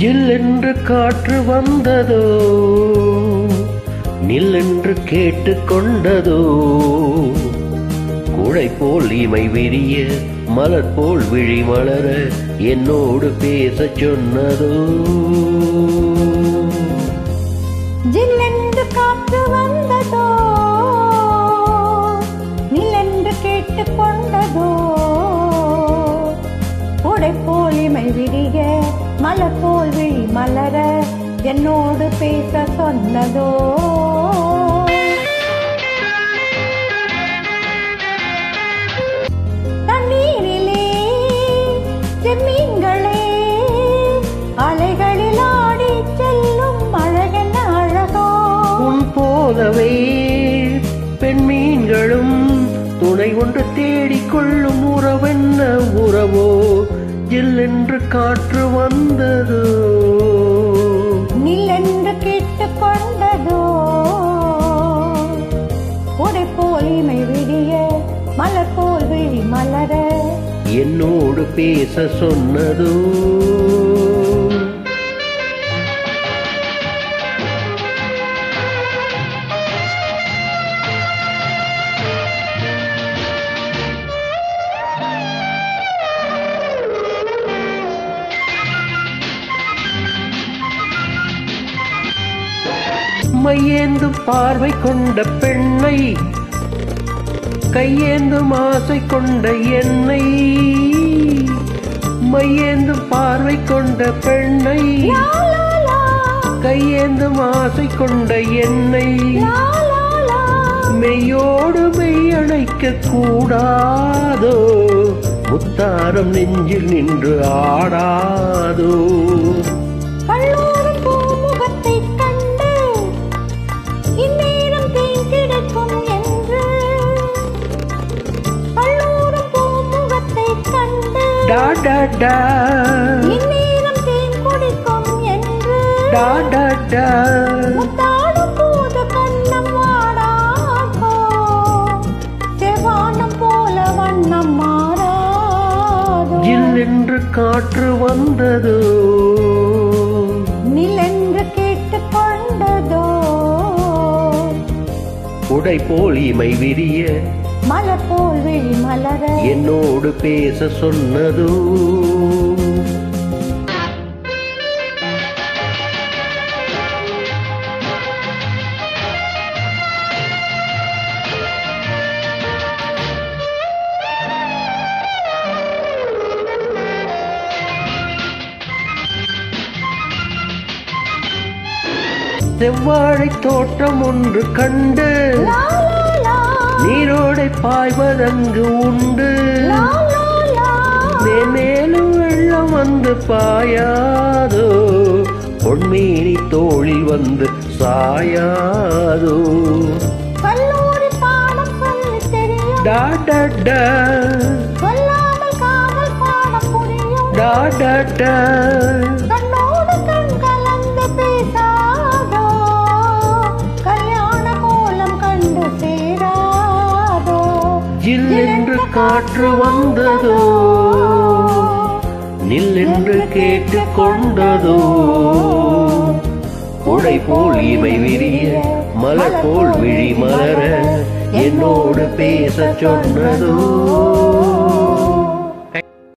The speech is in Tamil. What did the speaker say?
ஜில்லென்று காற்று வந்ததோ நில்லென்று கேட்டுக்கொண்டதோ குழை போல் இமை விரிய மலர் போல் விழி மலர என்னோடு பேசச் சொன்னதோ ஜில்லென்று காற்று வந்ததோ நிலென்று கேட்டுக்கொண்டதோ உடை போல் இமை விடிய மலர் போல் விழி மலர என்னோடு பேச சொன்னதோ தண்ணீரிலே செம்மீன்களே அலைகளில் ஆடி செல்லும் அழகென்ன அழகோ உன் போலவே பெண்மீன்களும் துணை ஒன்று தேடிக்கொள்ளும் உறவென்ன உறவோ ஜில்லென்று காற்று வந்ததோ நில்லென்று கேட்டுக்கொண்டதோ உடை போல் இமை விடிய மலர் போல் விழி மலர என்னோடு பேச சொன்னதோ மையேந்தும் பார்வை கொண்ட பெண்ணை கையேந்தும் ஆசை கொண்ட என்னை மையேந்தும் பார்வை கொண்ட பெண்ணை லா, லா, லா, கையேந்தும் ஆசை கொண்ட என்னை லா, லா, லா. மெய்யோடு மெய் அணைக்க கூடாதோ முத்தாரம் நெஞ்சில் நின்று ஆடாதோ கல்லூரும் பூமுகத்தைக் கண்டு இந்நேரம் தேன் கிடைக்கும் என்று கல்லூரும் பூமுகத்தைக் கண்டு டா டா டா இந்நேரம் தேன் குடிக்கும் என்று டா டா டா முத்தாடும் போது கண்ணம் வாடாதோ செவ்வானம் போல வண்ணம் மாறாதோ ஜில்லென்று காற்று வந்ததோ நிலென்று கேட்டுக்கொண்டதோ உடை போல் இமை விரிய மலர் போல் விழி மலர என்னோடு பேச சொன்னதோ செவ்வாழை தோட்டம் ஒன்று கண்டு லா, லா, லா, நீரோடை பாய்வதங்கு உண்டு லா, லா, லா. மேலும் வெள்ளம் வந்து பாயாதோ பொன்மேனி தோளில் வந்து சாயாதோ கல்லூரி பாடம் சொல்லித் தெரியும் டா டா டா சொல்லாமல் காதல் பாடம் புரியும் டா டா டா கண்ணோடு கண் கலந்து பேசாதோ கல்யாண கோலம் கண்டு சேராதோ ஜில்லென்று காற்று வந்ததோ நில்லென்று கேட்டு கொண்டதோ உடை போல் இமை விரிய மலர் போல் விழி மலர என்னோடு பேச சொன்னதோ